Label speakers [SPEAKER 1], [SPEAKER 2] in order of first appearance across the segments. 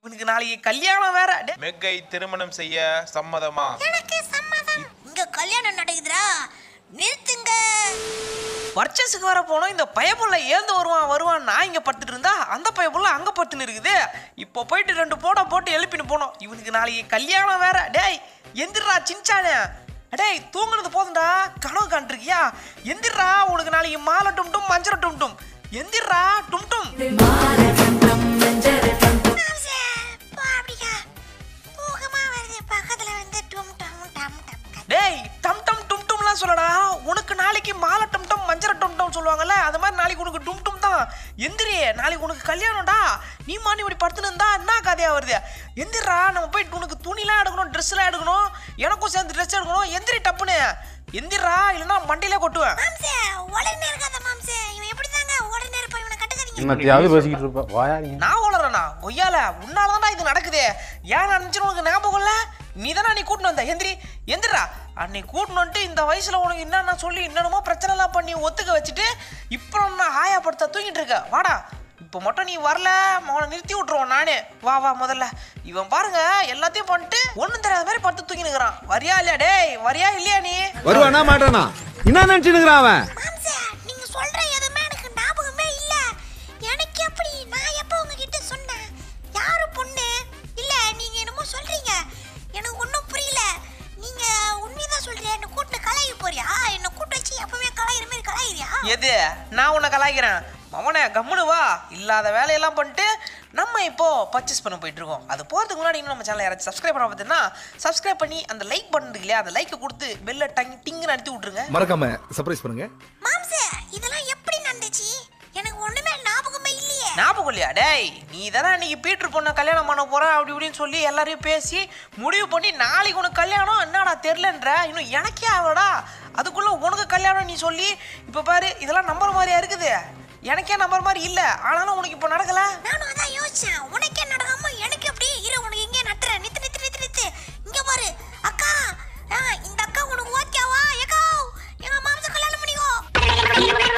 [SPEAKER 1] உனக்கு நாளைக்கு கல்யாணம் வேற டே,
[SPEAKER 2] மெக்கை திருமணம் செய்ய சம்மதமா
[SPEAKER 3] எனக்கு சம்மதம் இங்க கல்யாணம் நடக்குதுடா நிறுத்துங்க
[SPEAKER 1] பர்ச்சேஸுக்கு வர போனோம் இந்த பயப்புள்ள ஏந்து வருவான் வருவான் நான் இங்க படுத்துட்டு இருந்தா அந்த பயப்புள்ள அங்க படுத்துன்னு இருக்குது இப்போ போயிட்டு ரெண்டு போட போட்டு எழுப்பின்னு போனோம் இவனுக்கு நாளைக்கு கல்யாணம் வேற டேய் எந்திரா சின்சானே டேய் தூங்குனது போதும்டா கனவு காண்டிருக்கியா எந்திரா உனக்கு நாளைக்கு மாலை டும் டும் மஞ்சள் டும் டும் எந்திரா டும் டும்
[SPEAKER 3] மாம்சே, போ அப்படிக்கா தூக்கமா வருது பக்கத்துல வந்து டும் டம் டம் டம் கத்து.
[SPEAKER 1] டேய் டம் டம் டும் டும்லாம் சொல்லடா உனக்கு நாளைக்கு மாலை டம் டம் மஞ்சள் டம் டம் சொல்லுவாங்கல்ல அது மாதிரி நாளைக்கு உனக்கு டும் டும் தான் எந்திரி நாளைக்கு உனக்கு கல்யாணம்டா நீ மாணி இப்படி படுத்துன்னு இருந்தா என்ன கதையா வருது எந்திரா நம்ம போயிட்டு உனக்கு துணிலாம் எடுக்கணும் ட்ரெஸ்லாம் எடுக்கணும் எனக்கும் சேர்ந்து ட்ரெஸ் எடுக்கணும் எந்திரி டப்புன்னு எந்திரா இல்லைன்னா மண்டையிலே கொட்டுவேன்
[SPEAKER 3] மாம்சே உடனே இருக்காத மாம்சே இவன் எப்படி தாங்க உடனே இருப்பான் இவனை கட்டுக்காதீங்க
[SPEAKER 4] என்னத்தையாவது பேசிக்கிட்டு இருப்ப வாயா நீ
[SPEAKER 1] நான் வளரனா கொய்யால உன்னாலதான்டா இது நடக்குது ஏன் நடந்துச்சுன்னு உனக்கு ஞாபகம் இல்ல நீ தானே நீ கூட்டின்னு வந்த எந்திரி எந்திரா அன்னைக்கு கூட்டின்னு வந்துட்டு இந்த வயசுல உனக்கு என்னென்ன சொல்லி என்னென்னமோ பிரச்சனை எல்லாம் பண்ணி ஒத்துக்க வச்சுட்டு இப்போ நான் ஆயாப்படுத்த தூங்கிட்டு இருக்க வாடா இப்போ மட்டும் நீ வரல அவனை நிறுத்தி விட்டுருவோம் நானே வா வா முதல்ல இவன் பாருங்க எல்லாத்தையும் பண்ணிட்டு ஒன்றும் தெரியாத மாதிரி படுத்து தூங்கினுக்கிறான் வரியா இல்லையா டேய் வரியா இல்லையா நீ
[SPEAKER 5] வருவானா மாட்டானா என்ன நினைச்சுனுக்குறான் அவன்
[SPEAKER 3] மாம்சே நீங்க சொல்ற எதுவுமே எனக்கு ஞாபகமே இல்ல எனக்கு எப்படி நான் எப்போ உங்ககிட்ட சொன்னேன் யாரு பொண்ணு இல்ல நீங்க என்னமோ சொல்றீங்க எனக்கு ஒன்றும் புரியல நீங்க உண்மைதான் சொல்றியா என்ன கூட்டு கலாய்க்க போறியா என்ன கூட்டு வச்சு எப்பவுமே கலாயிற மாதிரி கலாயிறியா
[SPEAKER 1] எது நான் உன்னை கலாய்க்கிறேன் மவனே கம்முனு வா இல்லாத வேலையெல்லாம் பண்ணிட்டு நம்ம இப்போ பர்ச்சேஸ் பண்ண போயிட்டு இருக்கோம் அது போகிறதுக்கு முன்னாடி இன்னும் நம்ம சேனல் யாராச்சும் சப்ஸ்கிரைப் பண்ண பார்த்தீங்கன்னா சப்ஸ்கிரைப் பண்ணி அந்த லைக் பட்டன் இருக்கு இல்லையா அந்த லைக்கை கொடுத்து பெல்ல டங் டிங்குன்னு அழுத்தி விட்ருங்க
[SPEAKER 5] மறக்காம சர்ப்ரைஸ் பண்ணுங்க
[SPEAKER 3] மாம்சே இதெல்லாம் எப்படி நடந்துச்சு எனக்கு ஒண்ணுமே ஞாபகமே இல்லையே
[SPEAKER 1] ஞாபகம் இல்லையா டேய் நீ தானே அன்னைக்கு பீட்ரு பொண்ணை கல்யாணம் பண்ண போகிறேன் அப்படி இப்படின்னு சொல்லி எல்லாரையும் பேசி முடிவு பண்ணி நாளைக்கு உனக்கு கல்யாணம் என்னடா தெரிலன்ற இன்னும் எனக்கே ஆகலடா அதுக்குள்ளே உனக்கு கல்யாணம் நீ சொல்லி இப்போ பாரு இதெல்லாம் நம்புற மாதிரியா இருக்குது எனக்கே நம்புற மாதிரி இல்லை ஆனாலும் உனக்கு இப்போ நடக்கல
[SPEAKER 3] நானும் அதான் யோசிச்சேன் உனக்கே நடக்காம எனக்கு எப்படி இரு உனக்கு இங்கே நட்டுறேன் நித்து நித்து நித்து நித்து இங்க பாரு அக்கா ஆ, இந்த அக்கா உனக்கு ஓகேவா ஏக்கா எங்க மாம்ச கல்யாணம் பண்ணிக்கோ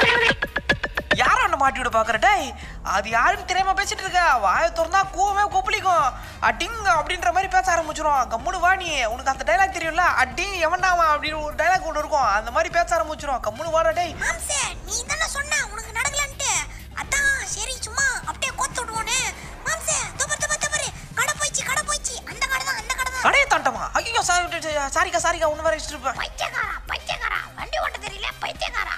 [SPEAKER 1] யார ஒன்று மாட்டி விட பார்க்குற டேய் அது யாருன்னு தெரியாம பேசிட்டு இருக்க வாயை திறந்தா கூவமே கொப்பளிக்கும் அடிங் அப்படின்ற மாதிரி பேச ஆரம்பிச்சிரும் கம்முனு வா நீ உனக்கு அந்த டைலாக் தெரியும்ல அடிங் எவன்டாவா அப்படின்னு ஒரு டைலாக் ஒன்று இருக்கும் அந்த மாதிரி பேச ஆரம்பிச்சிரும் கம்முனு வாடா டேய்
[SPEAKER 3] மாம்சே நீ தானே சொன்ன உனக்கு நடக்கலன்ட்டு அதான் சரி சும்மா அப்படியே கோத்து விடுவோன்னு மாம்சே தோப்பர் தோப்பர் தோப்பர் கடை போயிடுச்சு கடை போயிடுச்சு அந்த கடை தான் அந்த கடை தான்
[SPEAKER 1] அடே தாண்டமா ஐயோ சாரி சாரிக்கா சாரிக்கா ஒன்று வேற வச்சுட்டு இருப்பேன்
[SPEAKER 3] பைத்தியக்காரா பைத்தியக்காரா வண்டி ஓட்ட தெரியல பைத்தியக்காரா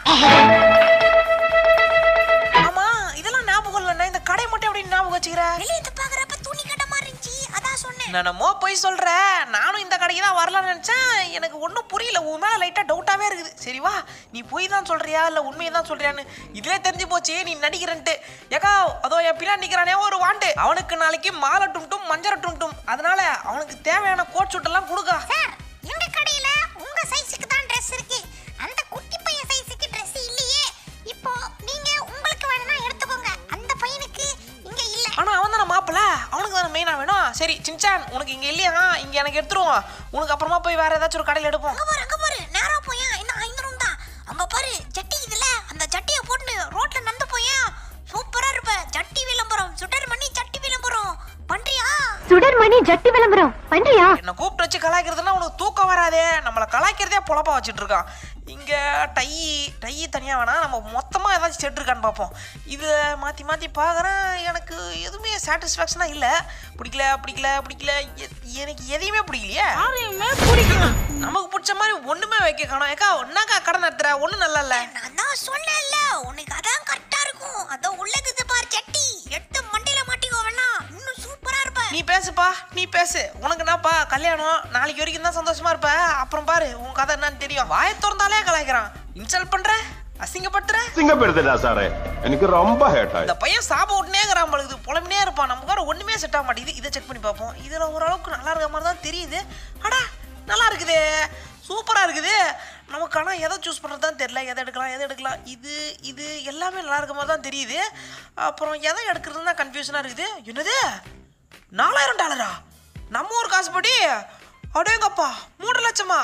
[SPEAKER 1] ஆமா இதெல்லாம் ஞாபகம் இல்லைண்ணா இந்த கடை மட்டும் எப்படி ஞாபகம் வச்சுக்கிற
[SPEAKER 3] வெளியே இருந்து பாக்குறப்ப துணி கடை மாதிரி இருந்துச்சு அதான் சொன்னேன்
[SPEAKER 1] என்னமோ போய் சொல்ற நானும் இந்த கடைக்கு தான் வரலாம்னு நினைச்சேன் எனக்கு ஒன்றும் புரியல உன் மேல லைட்டா டவுட்டாவே இருக்குது சரி வா நீ போய் தான் சொல்றியா இல்ல உண்மையை தான் சொல்றியான்னு இதுலயே தெரிஞ்சு போச்சு நீ நடிக்கிறன்ட்டு ஏக்கா அதோ என் பின்னாடி நிக்கிறானே ஒரு வாண்டு அவனுக்கு நாளைக்கு மாலை டும் மஞ்சள் டும் அதனால அவனுக்கு தேவையான கோட் சூட் எல்லாம் கொடுக்கா
[SPEAKER 3] சார் எங்க கடையில உங்க சைஸுக்கு தான் Dress இருக்கு அந்த குட்டி பையன் சைஸுக்கு Dress இல்லையே இப்போ நீங்க உங்களுக்கு வேணும்னா எடுத்துக்கோங்க அந்த பையனுக்கு இங்க இல்ல
[SPEAKER 1] ஆனா அவன் தானே மாப்பிள்ள அவனுக்கு தானே மெயினா வேணும் சரி சின்சான் உனக்கு இங்க இல்லையா இங்க எனக்கு எடுத்துருவோம் உனக்கு அப்புறமா போய் வேற ஏதாச்சும் ஒரு கடையில் எடுப்போம்
[SPEAKER 3] அங்க பாரு அங்க பாரு நேரா போயா இந்த ஐந்து ரூம் தான் அங்க பாரு ஜட்டி இதுல அந்த ஜட்டியை போட்டு ரோட்ல நடந்து போயா சூப்பரா இருப்ப ஜட்டி விளம்பரம் சுடர் மணி ஜட்டி விளம்பரம் பண்றியா
[SPEAKER 6] சுடர்மணி ஜட்டி விளம்பரம் பண்றியா
[SPEAKER 1] என்னை கூப்பிட்டு வச்சு கலாய்க்கிறதுனா உனக்கு தூக்கம் வராதே நம்மளை கலாய்க்கிறதே பொழப்பா வச்சுட்டு இருக்கான் இங்கே டை டை தனியாக வேணாம் நம்ம மொத்தமாக ஏதாச்சும் செட் இருக்கான்னு பார்ப்போம் இது மாற்றி மாற்றி பார்க்குறேன் எனக்கு எதுவுமே சாட்டிஸ்ஃபேக்ஷனாக இல்லை பிடிக்கல பிடிக்கல பிடிக்கல எ- எனக்கு எதையுமே பிடிக்கலையே யாரையுமே பிடிக்கல நமக்கு பிடிச்ச மாதிரி ஒன்றுமே வைக்க காணோம் ஏக்கா என்னக்கா கடை நடத்துற ஒன்றும் நல்லா இல்லை
[SPEAKER 3] நான் தான் சொன்னேன்ல உனக்கு அதான் கரெக்டா இருக்கும் அதான் உள்ளகுது பார் ஜட்டி எடுத்து மண்டையில மாட்டிக்கோ வேணா இன்னும் சூப்பரா இருப்ப
[SPEAKER 1] நீ பேசுப்பா நீ பேசு உனக்கு என்னப்பா கல்யாணம் நாளைக்கு வரைக்கும் தான் சந்தோஷமா இருப்ப அப்புறம் பாரு உன் கதை என்னன்னு தெரியும் வாயை திறந்தாலே கலாய்க்கிறான் இன்சல்ட் பண்ற அசிங்கப்படுத்துற
[SPEAKER 7] சிங்கப்படுத்துடா சாரே எனக்கு ரொம்ப ஹேட் ஆயிடுச்சு
[SPEAKER 1] இந்த பையன் சாப விட்டுனேங்கிறான் பொழுது புலம்பினே இருப்பான் நமக்கு வேற ஒண்ணுமே செட் ஆக மாட்டேங்குது இதை செக் பண்ணி பார்ப்போம் இதுல ஓரளவுக்கு நல்லா இருக்க மாதிரி தான் தெரியுது அடா நல்லா இருக்குதே சூப்பரா இருக்குது நமக்கு ஆனால் எதை சூஸ் பண்ணுறது தான் தெரியல எதை எடுக்கலாம் எதை எடுக்கலாம் இது இது எல்லாமே நல்லா இருக்க மாதிரி தான் தெரியுது அப்புறம் எதை எடுக்கிறது தான் கன்ஃபியூஷனாக இருக்குது என்னது நாலாயிரம் டாலரா நம்ம ஊர் காசுபடி அடேங்கப்பா மூன்று லட்சமா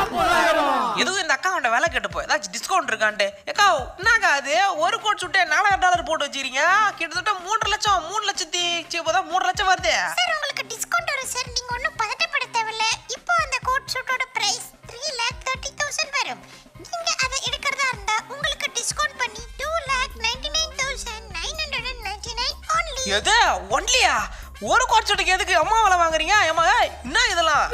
[SPEAKER 1] எதுவும் இந்த அக்கா அவன்கிட்ட வேலை கேட்டு போய் ஏதாச்சும் டிஸ்கவுண்ட் இருக்கான்ட்டு ஏக்கா என்னக்கா அது ஒரு கோட் சுட்டு நாலாயிரம் டாலர் போட்டு வச்சிருக்கீங்க கிட்டத்தட்ட மூன்று லட்சம் மூணு லட்சத்தி சி, இப்போதான் மூணு லட்சம் வருது
[SPEAKER 3] சார் உங்களுக்கு
[SPEAKER 1] எது ஒன்லியா ஒரு குவாட்சட்டுக்கு எதுக்கு அம்மா வேலை வாங்குறீங்க ஏமா ஏய், என்ன இதெல்லாம்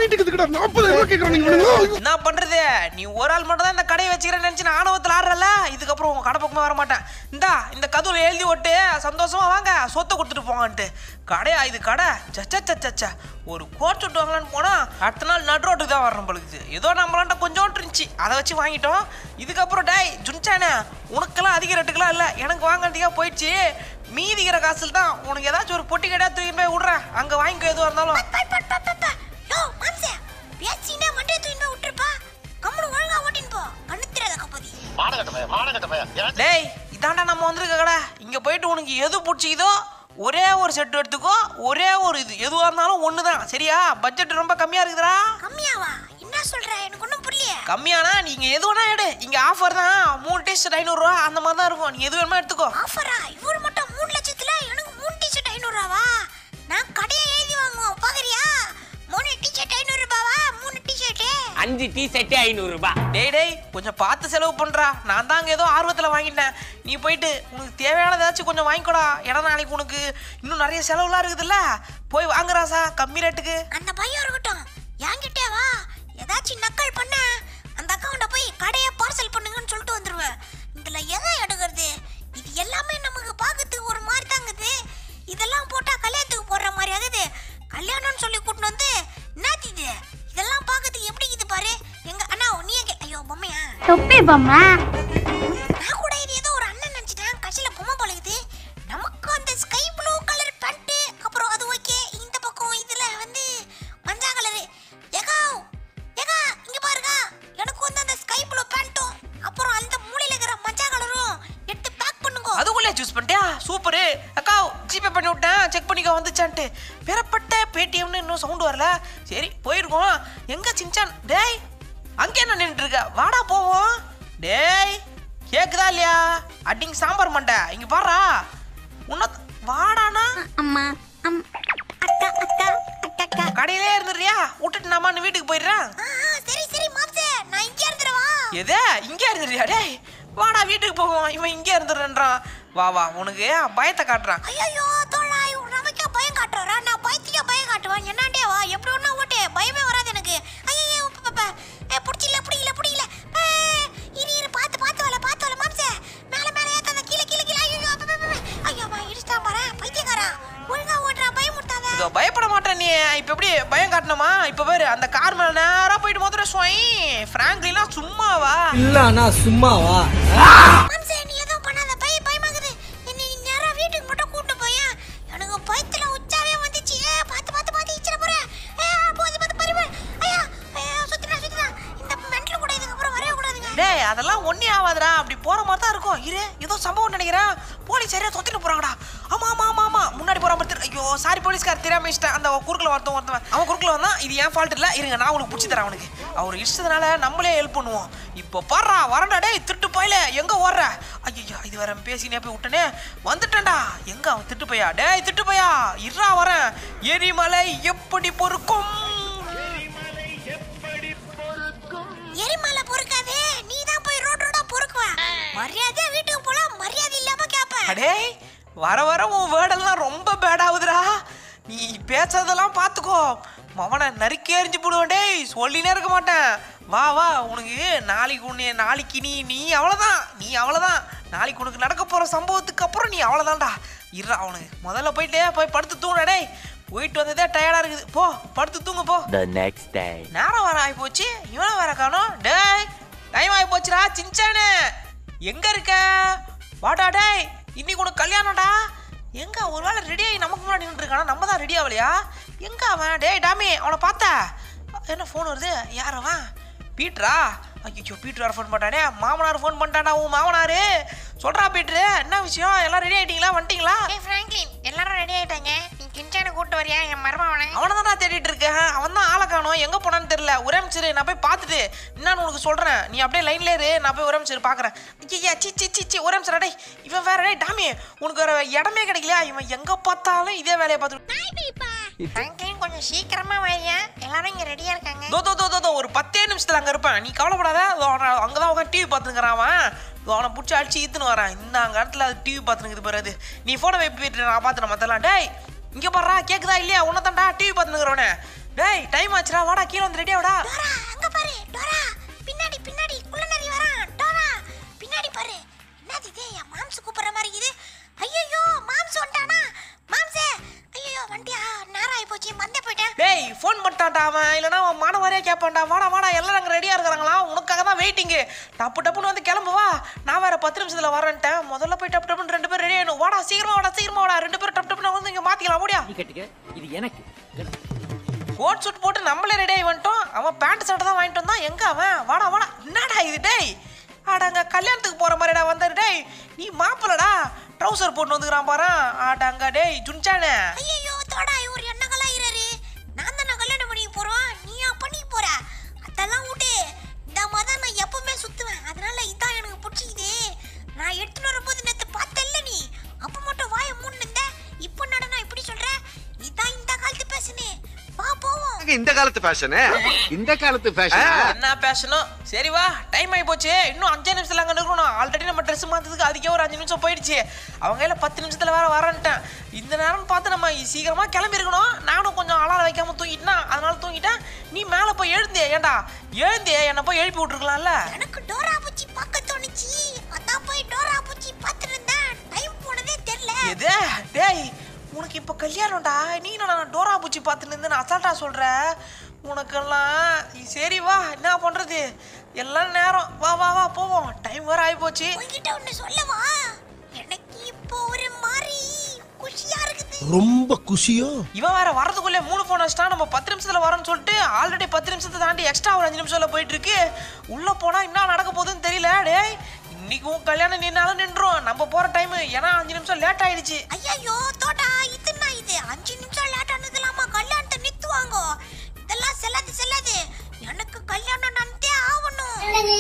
[SPEAKER 1] என்ன பண்றது நீ ஒரு ஆள் மட்டும் தான் இந்த கடையை வச்சுக்கிறேன்னு நினைச்சு நான் ஆணவத்தில் ஆடுறல இதுக்கப்புறம் உங்க கடை பக்கமே வர மாட்டேன் இந்தா இந்த கதவுல எழுதி விட்டு சந்தோஷமா வாங்க சொத்தை கொடுத்துட்டு போங்கன்ட்டு கடையா இது கடை சச்ச ஒரு கோட் சுட்டு வாங்கலான்னு போனா அடுத்த நாள் நடு ரோட்டுக்கு தான் வரணும் பொழுது ஏதோ நம்மளாண்ட கொஞ்சோண்டு இருந்துச்சு அதை வச்சு வாங்கிட்டோம் இதுக்கப்புறம் டேய் ஜுன்சானே உனக்கெல்லாம் அதிக ரேட்டுக்கெல்லாம் இல்லை எனக்கு வாங்கினதுக்காக போயிடுச்சு மீதிக்கிற காசுல தான் உனக்கு ஏதாச்சும் ஒரு பொட்டி கடையா தூக்கி போய் விட்றேன் அங்கே வாங்கிக்கோ எதுவாக இருந்தாலும்
[SPEAKER 3] பட் பட் பட் பட் பட். யோ மாம்சே பேசினா மண்டே தூக்கிட்டு போய் விட்டுருப்பா கம்முனு ஒழுங்கா ஓட்டின்னு போ கண்ணு தெரியாத கப்பதி
[SPEAKER 1] டேய் இதாண்டா நம்ம வந்திருக்க கடை இங்கே போயிட்டு உனக்கு எது பிடிச்சிக்குதோ ஒரே ஒரு செட் எடுத்துக்கோ ஒரே ஒரு இது எதுவாக இருந்தாலும் ஒன்று தான் சரியா பட்ஜெட் ரொம்ப கம்மியாக இருக்குதுடா
[SPEAKER 3] கம்மியாவா என்ன சொல்ற எனக்கு ஒன்றும் புரியலையே
[SPEAKER 1] கம்மியானா நீங்கள் எது வேணா எடு இங்கே ஆஃபர் தான் மூணு டேஸ்ட் ஐநூறுரூவா அந்த மாதிரி தான் இருக்கும் நீ எது வேணுமா எடுத்துக்கோ
[SPEAKER 3] ஆஃபரா இவர் மட்டும் மூணு லட்சத்துல எனக்கு மூணு டிஷர்ட் ஐநூறுரூவாவா நான் கடையை எழுதி வாங்குவோம் பாக்குறியா மூணு டிஷர்ட் ஐநூறு ரூபாவா மூணு டிஷர்ட்டு
[SPEAKER 8] அஞ்சு டீ செட்டு ஐநூறு ரூபாய்
[SPEAKER 1] டேய் டேய் கொஞ்சம் பார்த்து செலவு பண்ணுறா நான் தான் அங்கே ஏதோ ஆர்வத்தில் வாங்கிட்டேன் நீ போயிட்டு உனக்கு தேவையானது ஏதாச்சும் கொஞ்சம் வாங்கிக்கோடா ஏன்னா நாளைக்கு உனக்கு இன்னும் நிறைய செலவுலாம் இருக்குதுல்ல போய் வாங்குறாசா கம்மி ரேட்டுக்கு
[SPEAKER 3] அந்த பையன் இருக்கட்டும் என்கிட்டே வா ஏதாச்சும் நக்கல் பண்ண அந்த அக்கௌண்ட போய் கடையை பார்சல் பண்ணுங்கன்னு சொல்லிட்டு வந்துருவேன் இதுல எதை எடுக்கிறது இது எல்லாமே நமக்கு பார்க்கறதுக்கு ஒரு மாதிரி தாங்குது இதெல்லாம் போட்டா கல்யாணத்துக்கு போடுற மாதிரி ஆகுது கல்யாணம்னு சொல்லி கூட்டிட்டு வந்து என்னது இது இதெல்லாம் பார்க்கறதுக்கு எப்படி இது பாரு எங்க அண்ணா நீ எங்க ஐயோ பொம்மையா
[SPEAKER 6] தொப்பி பொம்மை
[SPEAKER 3] நான் கூட இது ஏதோ ஒரு அண்ணன் நினைச்சிட்டேன் கட்சியில பொம்மை பழகுது நமக்கு அந்த ஸ்கை ப்ளூ கலர் பேண்ட் அப்புறம் அது ஓகே இந்த பக்கம் இதுல வந்து மஞ்சள் கலரு ஏகா ஏகா இங்க பாருங்க எனக்கு வந்து அந்த ஸ்கை ப்ளூ பேண்ட்டும் அப்புறம் அந்த மூலையில இருக்கிற மஞ்சள் கலரும் எடுத்து பேக் பண்ணுங்க
[SPEAKER 1] அதுக்குள்ளே சூஸ் பண்ணிட்டியா சூப்பரு அக்கா ஜிபே பண்ணி விட்டேன் செக் பண்ணிக்க வந்துச்சான்ட்டு பெறப்பட்ட பேடிஎம்னு இன்னும் சவுண்ட் வரல சரி போயிருக்கோம் எங்க சின்சான் டேய் அங்கே என்ன நின்றுட்டு இருக்க வாடா போவோம் டேய் கேக்குதா இல்லையா அடிங்க சாம்பார் மண்டை இங்க பாரா உன்ன வாடானா
[SPEAKER 3] அம்மா அம் அக்கா அக்கா அக்கா அக்கா
[SPEAKER 1] கடையிலே இருந்துறியா விட்டுட்டு நாம வீட்டுக்கு போயிடுறேன்
[SPEAKER 3] ஆ ஆ, சரி சரி மாம்சே நான் இங்கே இருந்துறவா
[SPEAKER 1] எதே இங்கே இருந்துறியா டேய் வாடா வீட்டுக்கு போவோம் இவன் இங்கே இருந்துடுறான் வா வா உனக்கு பயத்தை காட்டுறான்
[SPEAKER 3] ஐயோ தோழா இவன் நமக்கே பயம் காட்டுறா நான் பயத்துக்கே பயம் காட்டுவேன் என்னாண்டே வா எப்படி ஒண்ணா ஓட்டு பயமே வராது எனக்கு ஐயோ பிடிச்சில பிடிக்கல பிடிக்கல இரு இரு பார்த்து பார்த்து வரல பார்த்து வரல மாம்சே மேல மேல ஏத்தாத கீழே கீழே கீழே ஐயோ ஐயோ மா இடிச்சிட்டா பாரு பைத்தியக்காரா ஒழுங்கா ஓட்டுறா பயமுட்டாத
[SPEAKER 1] இதோ பயப்பட மாட்டேன் நீ இப்போ எப்படி பயம் காட்டணுமா இப்போ பாரு அந்த கார் மேல நேரா போயிட்டு மொத்தம் சுவை ஃப்ராங்க்லிலாம் சும்மாவா
[SPEAKER 9] இல்லண்ணா சும்மாவா
[SPEAKER 3] மாம்சே நீ எதுவும் பண்ணாத பய பயமாகுது என்னை நீ நேரா வீட்டுக்கு மட்டும் கூட்டு போயா எனக்கு பயத்துல உச்சாவே வந்துச்சு ஏ பார்த்து பார்த்து பார்த்து இச்சிட போறேன் ஏ போது பார்த்து பரிவு ஐயா ஐயா சுத்தினா சுத்தினா இந்த மென்டல் கூட இதுக்கப்புறம் வரவே கூடாதுங்க
[SPEAKER 1] டேய் அதெல்லாம் ஒன்றே ஆகாதுடா அப்படி போற மாதிரி தான் இருக்கும் இரு ஏதோ சம்பவம் நினைக்கிறேன் போலீஸ் சரியா தொத்திட்டு போறாங்கடா ஆமா ஆமா ஆமா ஆமா முன்னாடி போற மாதிரி தெரி- ஐயோ சாரி போலீஸ்கார் தெரியாம இஷ்டம் அந்த குறுக்கில் ஒருத்தன் ஒருத்தவன் அவன் குறுக்கில் வந்தான் இது என் ஃபால்ட் இல்லை இருங்க நான் உனக்கு பிடிச்சி தரேன் அவனுக்கு அவர் இஷ்டத்தினால நம்மளே ஹெல்ப் பண்ணுவோம் இப்போ பாடுறா வரண்டா டேய் திட்டு போயில எங்க ஓடுற ஐயோ இது வேற பேசினே போய் விட்டனே வந்துட்டேன்டா எங்க அவன் திட்டு போயா டேய் திட்டு போயா இருறா வரேன் எரிமலை எப்படி பொறுக்கும்
[SPEAKER 3] எரிமலை பொறுக்காதே நீ தான் போய் ரோட் ரோடா பொறுக்குவ மரியாதையா வீட்டுக்கு போலாம் மரியாதை இல்லாம கேப்ப
[SPEAKER 1] அடே வர வர உன் வேர்டெல்லாம் ரொம்ப பேட் ஆகுதுடா நீ பேசுறதெல்லாம் பார்த்துக்கோ மவனை நறுக்கி எறிஞ்சு போடுவேன் டேய் சொல்லினே இருக்க மாட்டேன் வா வா உனக்கு நாளைக்கு உன்னை நாளைக்கு நீ நீ அவ்வளோதான் நீ அவ்வளோதான் நாளைக்கு உனக்கு நடக்க போகிற சம்பவத்துக்கு அப்புறம் நீ அவ்வளோதான்டா இருடா அவனுக்கு முதல்ல போயிட்டே போய் படுத்து தூங்குடா டேய் போயிட்டு வந்ததே டயர்டாக இருக்குது போ படுத்து தூங்கு போ
[SPEAKER 8] The next day.
[SPEAKER 1] நேரம் வர ஆகி போச்சு இவனை வேற காணோம் டேய் டைம் ஆகி போச்சுடா சின்சானு எங்க இருக்க வாடா டேய் இன்னைக்கு உனக்கு கல்யாணம்டா எங்க ஒரு வேளை ரெடி ஆகி நமக்கு முன்னாடி நின்றுருக்கானா நம்ம தான் ரெடி ஆகலையா எங்க அவன் டேய் டாமி அவனை பார்த்தா என்ன ஃபோன் வருது யார் அவன் பீட்ரா ஐயோ பீட்ரு வேறு ஃபோன் பண்ணிட்டானே மாமனார் ஃபோன் பண்ணிட்டானா உன் மாமனார் சொல்கிறா பீட்ரு என்ன விஷயம் எல்லாம் ரெடி ஆகிட்டீங்களா வந்துட்டீங்களா
[SPEAKER 3] ஏய் ஃப்ராங்க்லின் எல்லாரும் ரெடி ஆயிட்டாங்க நீ கிஞ்சனை கூட்டு வரியா என் மருமவனை
[SPEAKER 1] அவனை தான் நான் தேடிட்டு இருக்கேன் அவன் தான் ஆளை காணோம் எங்கே போனான்னு தெரியல ஒரே நிமிஷம் நான் போய் பார்த்துட்டு என்னன்னு உனக்கு சொல்கிறேன் நீ அப்படியே லைன்ல இரு நான் போய் ஒரே நிமிஷம் பார்க்குறேன் ஐயா சி சி சி சி ஒரே நிமிஷம் டேய் இவன் வேற டேய் டாமி உனக்கு வேற இடமே கிடைக்கலையா இவன் எங்கே பார்த்தாலும் இதே வேலையை பார்த்துட்டு
[SPEAKER 3] ஃப்ராங்க்லின் கொஞ்சம் கொஞ்சம் சீக்கிரமா வையா எல்லாரும் இங்க ரெடியா இருக்காங்க
[SPEAKER 1] தோ தோ தோ தோ, தோ ஒரு பத்தே நிமிஷத்துல அங்க இருப்பேன் நீ கவலைப்படாத இதோ அவன- அங்கதான் உட்காந்து டிவி பார்த்துக்கிறான் அவன் இதோ அவனை பிடிச்சி அடிச்சு ஈத்துன்னு வரேன் இந்த அங்க இடத்துல அது டிவி பார்த்துனுக்குது பாரு அது நீ போனை வைப்பு போயிட்டு நான் பார்த்துட்டு மத்தலாம் டேய் இங்க பாடுறா கேக்குதா இல்லையா உன்ன தாண்டா டிவி பார்த்துனுக்குறவனே டேய் டைம் ஆச்சுடா வாடா கீழே வந்து ரெடியாடா
[SPEAKER 3] டோரா அங்க பாரு டோரா பின்னாடி பின்னாடி குள்ளநரி வரான் டோரா பின்னாடி பாரு என்னது இது என் மாம்ஸ் கூப்பிடுற மாதிரி இது ஐயோ மாம்ஸ் வந்துட்டானா மாம்சே ஐயோ வண்டியா நேரம் ஆகி போச்சு மந்தே போயிட்டேன்
[SPEAKER 1] டேய் ஃபோன் பண்ணிட்டான்டா அவன் இல்லைனா அவன் மானவரையே கேட்பான்டா வாடா வாடா எல்லாரும் அங்கே ரெடியாக இருக்கிறாங்களா உனக்காக தான் வெயிட்டிங்கு டப்பு டப்புன்னு வந்து கிளம்பு வா நான் வேற பத்து நிமிஷத்தில் வரேன்ட்டேன் முதல்ல போய் டப்பு டப்புன்னு ரெண்டு பேரும் ரெடி ஆகணும் வாடா சீக்கிரமா வாடா சீக்கிரமா வாடா ரெண்டு பேரும் டப்பு டப்புன்னு வந்து இங்கே மாற்றிக்கலாம் முடியா
[SPEAKER 8] கட்டுக்க இது எனக்கு
[SPEAKER 1] கோட் சூட் போட்டு நம்மளே ரெடி ஆகி வந்துட்டோம் அவன் பேண்ட் சட்டை தான் வாங்கிட்டு வந்தான் எங்க அவன் வாடா வாடா என்னடா இது டேய் ஆடாங்க கல்யாணத்துக்கு போற மாதிரிடா வந்தாரு டேய் நீ மாப்பிளடா ட்ரௌசர் போட்டு வந்துக்கிறான் பாரு ஆடாங்க டேய் ஜுன்சானே
[SPEAKER 3] ஐயோ தோடா இவர் என்ன கலாயிறாரு நான் தானே கல்யாணம் பண்ணிக்க போறோம் நீயா பண்ணிக்க போற அதெல்லாம் விடு இந்த மாதிரி தான் நான் எப்பவுமே சுத்துவேன் அதனால இதான் எனக்கு பிடிச்சிக்குது நான் எடுத்துட்டு வரும்போது நேத்து பார்த்தல்ல நீ அப்ப மட்டும் வாயை மூணு இருந்த இப்போ நட நான் இப்படி சொல்றேன் இதான் இந்த காலத்து பேசுனே வா போவோம்
[SPEAKER 5] இந்த காலத்து ஃபேஷனு இந்த காலத்து ஃபேஷன்
[SPEAKER 1] என்ன பேசணும் சரி வா டைம் ஆகி போச்சு இன்னும் அஞ்சு நிமிஷத்துல அங்கே இருக்கணும் ஆல்ரெடி நம்ம ட்ரெஸ் மாற்றதுக்கு அதுக்கே ஒரு அஞ்சு நிமிஷம் போயிடுச்சு அவங்க கையில் பத்து நிமிஷத்துல வேற வரேன்ட்டேன் இந்த நேரம்னு பார்த்து நம்ம சீக்கிரமா கிளம்பி இருக்கணும் நானும் கொஞ்சம் அலாரம் வைக்காம தூங்கிட்டேன் அதனால தூங்கிட்டேன் நீ மேலே போய் எழுந்தே ஏன்டா எழுந்தே என்னை போய் எழுப்பி விட்டுருக்கலாம்ல
[SPEAKER 3] எனக்கு டோரா பூச்சி பார்க்க தோணுச்சு அதான் போய் டோரா பூச்சி பார்த்துட்டு இருந்தேன் டைம் போனதே தெரியல
[SPEAKER 1] எது டேய் உனக்கு இப்போ கல்யாணம்டா நீ நான் டோரா பூச்சி பார்த்துன்னு இருந்து நான் அசால்ட்டா சொல்ற உனக்கெல்லாம் சரி வா என்ன பண்றது எல்லாம் நேரம் வா வா வா போவோம் டைம் வேற ஆகி போச்சு
[SPEAKER 3] உன்கிட்ட ஒண்ணு சொல்லவா எனக்கு இப்போ ஒரு மாதிரி குஷியா இருக்குது
[SPEAKER 5] ரொம்ப குஷியோ
[SPEAKER 1] இவன் வேற வரதுக்குள்ளே மூணு ஃபோன் வச்சிட்டான் நம்ம பத்து நிமிஷத்துல வரோம்னு சொல்லிட்டு ஆல்ரெடி பத்து நிமிஷத்தை தாண்டி எக்ஸ்ட்ரா ஒரு அஞ்சு நிமிஷம்ல போயிட்டு இருக்கு உள்ள போனா என்ன நடக்க போகுதுன்னு தெரியல டேய் இன்னைக்கும் கல்யாணம் நின்னாலும் நின்றோம் நம்ம போற டைம் ஏன்னா அஞ்சு நிமிஷம் லேட் ஆயிடுச்சு
[SPEAKER 3] ஐயோ தோட்டா இது என்ன இது அஞ்சு நிமிஷம் லேட் ஆனதுலாமா கல்யாணத்தை நிறுத்துவாங்க இதெல்லாம் செல்லாது செல்லாது எனக்கு கல்யாணம் நடந்தே ஆகணும்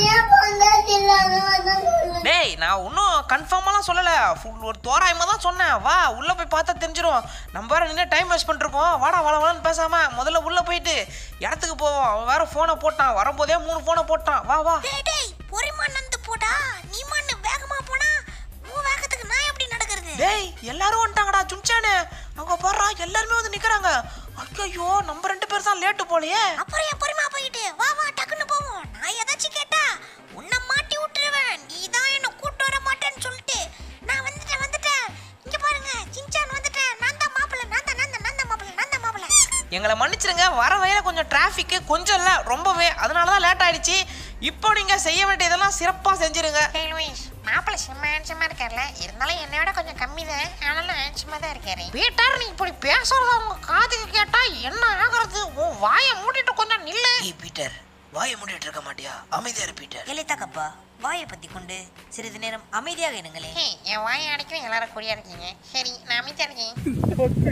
[SPEAKER 1] டேய் நான் இன்னும் கன்ஃபார்மாலாம் சொல்லல ஃபுல் ஒரு தோராயமா தான் சொன்னேன் வா உள்ள போய் பார்த்தா தெரிஞ்சிரும் நம்ம வேற நின்று டைம் வேஸ்ட் பண்ணிருக்கோம் வாடா வாடா வாடான்னு பேசாம முதல்ல உள்ள போயிட்டு இடத்துக்கு போவோம் அவன் வேற ஃபோனை போட்டான் வரும்போதே மூணு ஃபோனை போட்டான் வா வா
[SPEAKER 3] டேய் டேய் பொறிமா நந்து போடா நீ மண்ணு வேகமா போனா உன் வேகத்துக்கு நான் எப்படி நடக்கிறது
[SPEAKER 1] டேய் எல்லாரும் வந்துட்டாங்கடா சும்சானே அங்க பாடுறா எல்லாருமே வந்து நிக்கிறாங்க ஐயோ நம்ம ரெண்டு பேர் தான் லேட்டு போலயே
[SPEAKER 3] அப்புறம் என் பொறுமா போயிட்டு வா வா டக்குன்னு போவோம் நான் ஏதாச்சும் கேட்டா உன்னை மாட்டி விட்டுருவேன் நீ தான் என்ன கூட்டு வர மாட்டேன்னு சொல்லிட்டு நான் வந்துட்டேன் வந்துட்டேன் இங்க பாருங்க சின்சான் வந்துட்டேன் நான் தான் மாப்பிள்ள நான் தான் நான் தான் நான் தான் மாப்பிள்ள நான் தான் மாப்பிள்ள
[SPEAKER 1] எங்களை மன்னிச்சிருங்க வர வழியில கொஞ்சம் டிராஃபிக் கொஞ்சம் இல்ல ரொம்பவே அதனால தான் லேட் ஆயிடுச்சு இப்போ நீங்க செய்ய வேண்டியதெல்லாம் சிறப்பா செஞ்சிருங்க
[SPEAKER 3] ஹே லூயிஸ் மாப்பிள்ள செம்ம ஹேண்ட்ஸமா இருக்கார்ல இருந்தாலும் என்னை விட கொஞ்சம் கம்மி தான் ஆனாலும் ஹேண்ட்ஸமா தான் இருக்காரு
[SPEAKER 1] பீட்டர் நீ இப்படி பேசுறத உங்க காதுக்கு கேட்டா என்ன ஆகுறது உன் வாயை மூடிட்டு கொஞ்சம் நில்லு ஏய் பீட்டர் வாயை மூடிட்டு இருக்க மாட்டியா அமைதியா இரு பீட்டர்
[SPEAKER 3] எலித்தாக்கப்பா வாயை பத்தி கொண்டு சிறிது நேரம் அமைதியாக இருங்களே
[SPEAKER 9] என் வாயை அடைக்கும் எல்லாரும் குறியா இருக்கீங்க சரி நான் அமைதியா இருக்கேன்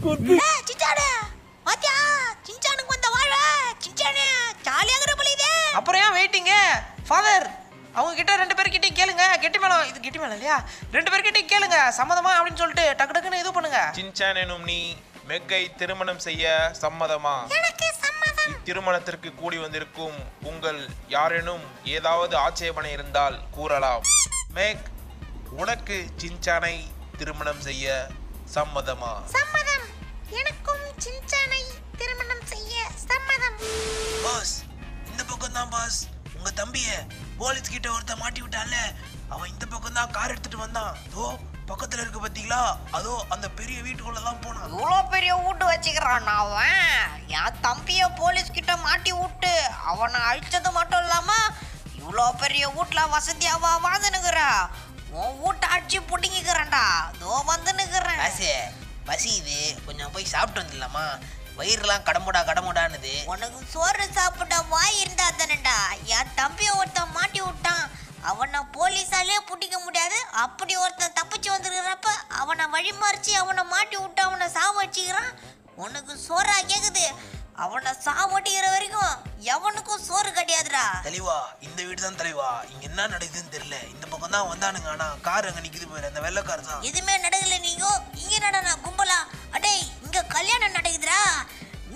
[SPEAKER 3] சிச்சானு பாத்தியா சின்சானுக்கு வந்த வாழ்வ சின்சானு ஜாலியாக இருப்பலிதே
[SPEAKER 1] அப்புறம் ஏன் வெயிட்டிங்க ஃபாதர் அவங்க கிட்ட ரெண்டு பேர்கிட்டயும் கேளுங்க கெட்டி மேளம் இது கெட்டி மேளம் இல்லையா ரெண்டு பேர்கிட்டயும் கேளுங்க சம்மதமா அப்படின்னு சொல்லிட்டு டக்கு டக்குன்னு இது பண்ணுங்க
[SPEAKER 2] சின்சான் எனும் நீ மெக்கை திருமணம் செய்ய சம்மதமா
[SPEAKER 3] எனக்கு சம்மதம்
[SPEAKER 2] இத்திருமணத்திற்கு கூடி வந்திருக்கும் உங்கள் யாரேனும் ஏதாவது ஆட்சேபனை இருந்தால் கூறலாம் மேக் உனக்கு சின்சானை திருமணம் செய்ய சம்மதமா
[SPEAKER 3] சம்மதம் எனக்கும் சின்சானை திருமணம் செய்ய சம்மதம்
[SPEAKER 1] பாஸ் இந்த பக்கம் தான் பாஸ் உங்க தம்பிய போலீஸ் கிட்ட ஒருத்த மாட்டி விட்டான்ல அவன் இந்த பக்கம் தான் கார் எடுத்துட்டு வந்தான் தோ பக்கத்துல இருக்கு பாத்தீங்களா அதோ அந்த பெரிய வீட்டுக்குள்ள தான் போனான்
[SPEAKER 9] இவ்வளோ பெரிய வீட்டு வச்சுக்கிறான் அவன் என் தம்பிய போலீஸ் கிட்ட மாட்டி விட்டு அவனை அழிச்சது மட்டும் இல்லாம இவ்வளோ பெரிய வீட்ல வசதியாவா வாழ்ந்துனுக்குறா உன் வீட்டை அடிச்சு புடிங்கிக்கிறேன்டா தோ வந்து நிக்கிறேன்
[SPEAKER 1] ஆசே பசி இது கொஞ்சம் போய் சாப்பிட்டு வந்துடலாமா வயிறுலாம் கடமுடா கடமுடான்னுது
[SPEAKER 3] உனக்கு சோறு சாப்பிட வாய் இருந்தா தானடா என் தம்பிய ஒருத்தன் மாட்டி விட்டான் அவனை போலீஸாலே பிடிக்க முடியாது அப்படி ஒருத்தன் தப்பிச்சு வந்துருக்கிறப்ப அவனை வழிமறிச்சு அவனை மாட்டி விட்டு அவனை சாவடிச்சுக்கிறான் உனக்கு சோறா கேக்குது அவனை சாவடிக்கிற வரைக்கும் எவனுக்கும் சோறு கிடையாதுடா
[SPEAKER 1] தெளிவா இந்த வீடு தான் தெளிவா இங்க என்ன நடக்குதுன்னு தெரியல இந்த பக்கம் தான் வந்தானுங்க ஆனா கார் அங்க நிக்குது போயிரு அந்த வெள்ளை கார் தான்
[SPEAKER 3] எதுவுமே நடக்கல நீங்க இங்க நடனா கும்பலா அடேய் இங்க கல்யாணம் நடக்குதுடா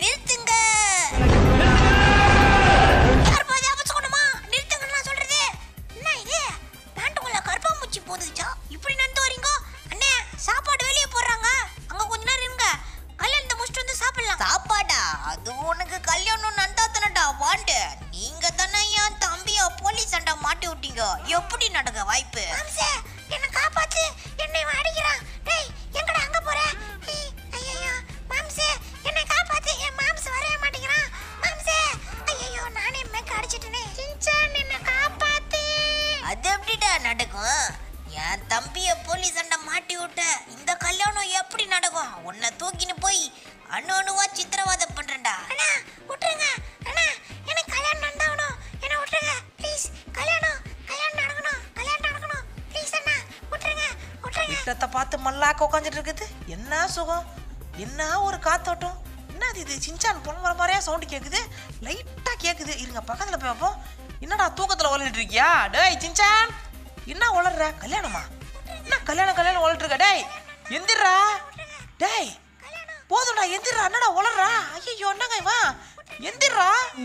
[SPEAKER 9] அது உனக்கு கல்யாணம் நண்டாத்தனடா வாண்டு நீங்க தானே என் தம்பிய போலீஸ் சண்டை மாட்டி விட்டீங்க எப்படி நடக்க வாய்ப்பு
[SPEAKER 3] மாம்சே என்ன காப்பாத்து என்னை இவன் அடிக்கிறான் டேய் எங்கடா அங்க போற ஐயோ மாம்சே என்னை காப்பாத்து என் மாம்ஸ் வரவே மாட்டேங்கிறான் மாம்சே ஐயோ நானே மேக்க அடிச்சிட்டேனே சின்சான் என்ன காப்பாத்து
[SPEAKER 9] அது எப்படிடா நடக்கும் என் தம்பிய போலீஸ் சண்டை மாட்டி விட்ட இந்த கல்யாணம் எப்படி நடக்கும் உன்னை தூக்கின்னு போய் அணு அணுவா சித்திரவதை பண்றேன்டா
[SPEAKER 3] அண்ணா விட்டுருங்க அண்ணா எனக்கு கல்யாணம் நடந்தாகணும் என்ன விட்டுருங்க ப்ளீஸ் கல்யாணம் கல்யாணம் நடக்கணும் கல்யாணம் நடக்கணும் ப்ளீஸ் அண்ணா விட்டுருங்க விட்டுருங்க
[SPEAKER 1] இட்டத்தை பார்த்து மல்லாக்க உட்காந்துட்டு இருக்குது என்ன சுகம் என்ன ஒரு காத்தோட்டம் என்னது இது சின்சான் பொண்ணு மாதிரியா சவுண்டு கேட்குது லைட்டாக கேட்குது இருங்க பக்கத்தில் போய் பார்ப்போம் என்னடா தூக்கத்தில் உளறிட்டு இருக்கியா டேய் சின்சான் என்ன உளர்ற கல்யாணமா என்ன கல்யாணம் கல்யாணம் உளட்டு இருக்க டேய் எந்திரா டேய் போதும்டா எந்திரா என்னடா உளர்றா ஐயோ என்னங்க இவன் எந்திரா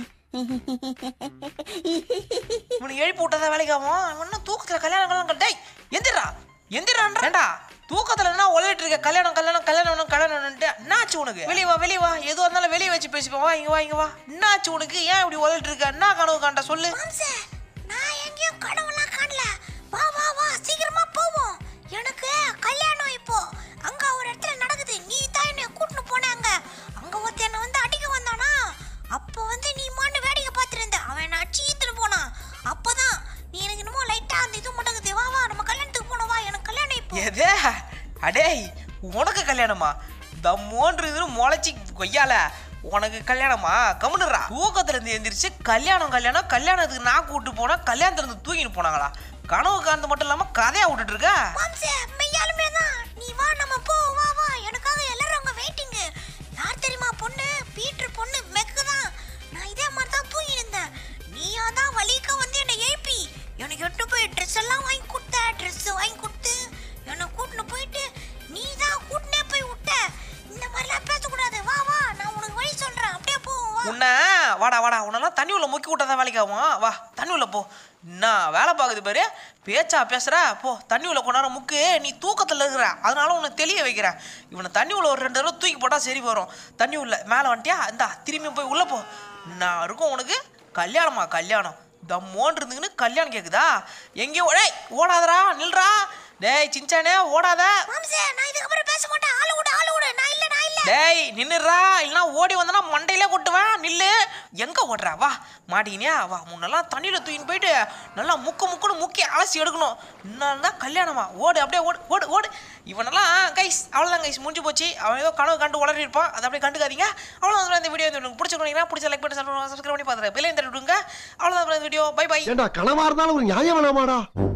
[SPEAKER 1] இவனை எழுப்பி விட்டதா வேலைக்காகும் அவன் என்ன தூக்கத்துல கல்யாணம் கல்யாணம் டேய் எந்திரா எந்திரான்றா ஏண்டா தூக்கத்துல என்ன உலகிட்டு இருக்க கல்யாணம் கல்யாணம் கல்யாணம் வேணும், கல்யாணம் வேணும்ட்டு என்னாச்சு உனக்கு வெளியே வா வெளியே வா எதுவாக இருந்தாலும் வெளியே வச்சு பேசிப்போம் வா இங்க வா இங்க வா என்னாச்சு உனக்கு ஏன் இப்படி உலகிட்டு இருக்க என்ன கனவு காண்ட சொல்லு
[SPEAKER 3] மாம்சே நான் எங்கேயும் கனவுலாம் காணல வா வா வா சீக்கிரமா போவோம் எனக்கு கல்யாணம் இப்போ அங்க ஒரு இடத்துல நடக்குது நீ தான் என்னை கூட்டின்னு போன அங்க அங்க ஒருத்தன் என்னை வந்து அடிக்க வந்தானா அப்போ வந்து நீ மாண்டு வேடிக்கை பார்த்துருந்த அவன் என்ன அடிச்சு ஈத்துன்னு போனான் அப்பதான் நீ எனக்கு என்னமோ லைட்டா அந்த இது மட்டும் வா வா நம்ம கல்யாணத்துக்கு போனோம் வா எனக்கு கல்யாணம் இப்போ
[SPEAKER 1] எதே அடேய் உனக்கு கல்யாணமா தம்மோன்று இது முளைச்சி கொய்யால உனக்கு கல்யாணமா கம்முனுறா தூக்கத்துல இருந்து எந்திரிச்சு கல்யாணம் கல்யாணம் கல்யாணத்துக்கு நான் கூட்டு போனா கல்யாணத்துல இருந்து தூக்கிட்டு போனாங்களா கனவு காந்து மட்டும் இல்லாம கதையா விட்டுட்டு இருக்க
[SPEAKER 3] மாம்சே மெய்யாலுமே தான் நீ வா நம்ம போ வா வா எனக்காக எல்லாரும் அங்க வெயிட்டிங் யார் தெரியுமா பொண்ணு பீட்டர் பொண்ணு மெக்கு தான் நான் இதே மாதிரி தான் தூங்கி இருந்தேன் நீயா தான் வலிக்க வந்து என்னை எழுப்பி எனக்கு எட்டு போய் ட்ரெஸ் எல்லாம் வாங்கி கொடுத்த ட்ரெஸ் வாங்கி கொடுத்து என்னை கூட்டின்னு போயிட்டு நீ தான் கூட்டினே போய் விட்ட இந்த மாதிரிலாம் பேசக்கூடாது வா வா நான் உனக்கு வழி சொல்றேன் அப்படியே போ வா
[SPEAKER 1] உன்னை வாடா வாடா உன்னெல்லாம் தண்ணி உள்ள முக்கி விட்டா வேலைக்கு ஆகும் வா தண்ணி உள்ள போ என்ன வேலை பார்க்குது பாரு பேச்சா பேசுற போ தண்ணி உள்ள கொண்டாட முக்கு நீ தூக்கத்தில் இருக்கிற அதனால உன்னை தெளிய வைக்கிறேன் இவனை தண்ணி உள்ள ஒரு ரெண்டு தடவை தூக்கி போட்டால் சரி வரும் தண்ணி உள்ள மேலே வந்துட்டியா இந்தா திரும்பி போய் உள்ளே போ நான் இருக்கும் உனக்கு கல்யாணமா கல்யாணம் தம்மோன் இருந்துங்கன்னு கல்யாணம் கேட்குதா எங்கேயோ டேய் ஓடாதடா நில்றா டேய் சின்சானே ஓடாத
[SPEAKER 3] மாம்சே நான் இதுக்கப்புறம் பேச மாட்டேன் ஆளு விடு ஆளு விடு நான் இல்ல நான் இல்ல
[SPEAKER 1] டேய் நின்னுடுறா இல்லைனா ஓடி வந்தனா மண்டையிலே கொட்டுவேன் நில்லு எங்க ஓடுறா வா மாட்டினியா வா முன்னெல்லாம் தண்ணியில தூக்கின்னு போயிட்டு நல்லா முக்கு முக்குன்னு முக்கி அலசி எடுக்கணும் இன்னும் தான் கல்யாணமா ஓடு அப்படியே ஓடு ஓடு ஓடு இவனெல்லாம் கைஸ் அவ்வளோதான் கைஸ் முடிஞ்சு போச்சு அவன் ஏதோ கனவு கண்டு உளறி இருப்பான் அதை அப்படியே கண்டுக்காதீங்க அவ்வளோதான் இந்த வீடியோ வந்து உங்களுக்கு பிடிச்சிருக்கீங்கன்னா பிடிச்ச லைக் பண்ணி சப்ஸ்கிரைப் பண்ணி பார்த்துருக்கேன் பிள்ளைங்க தட்டி விடுங்க அவ்வளோதான் இந்த வீடியோ பை பை
[SPEAKER 5] ஏண்டா கனவா இருந்தாலும் ஒரு நியாயம் வேணாமாடா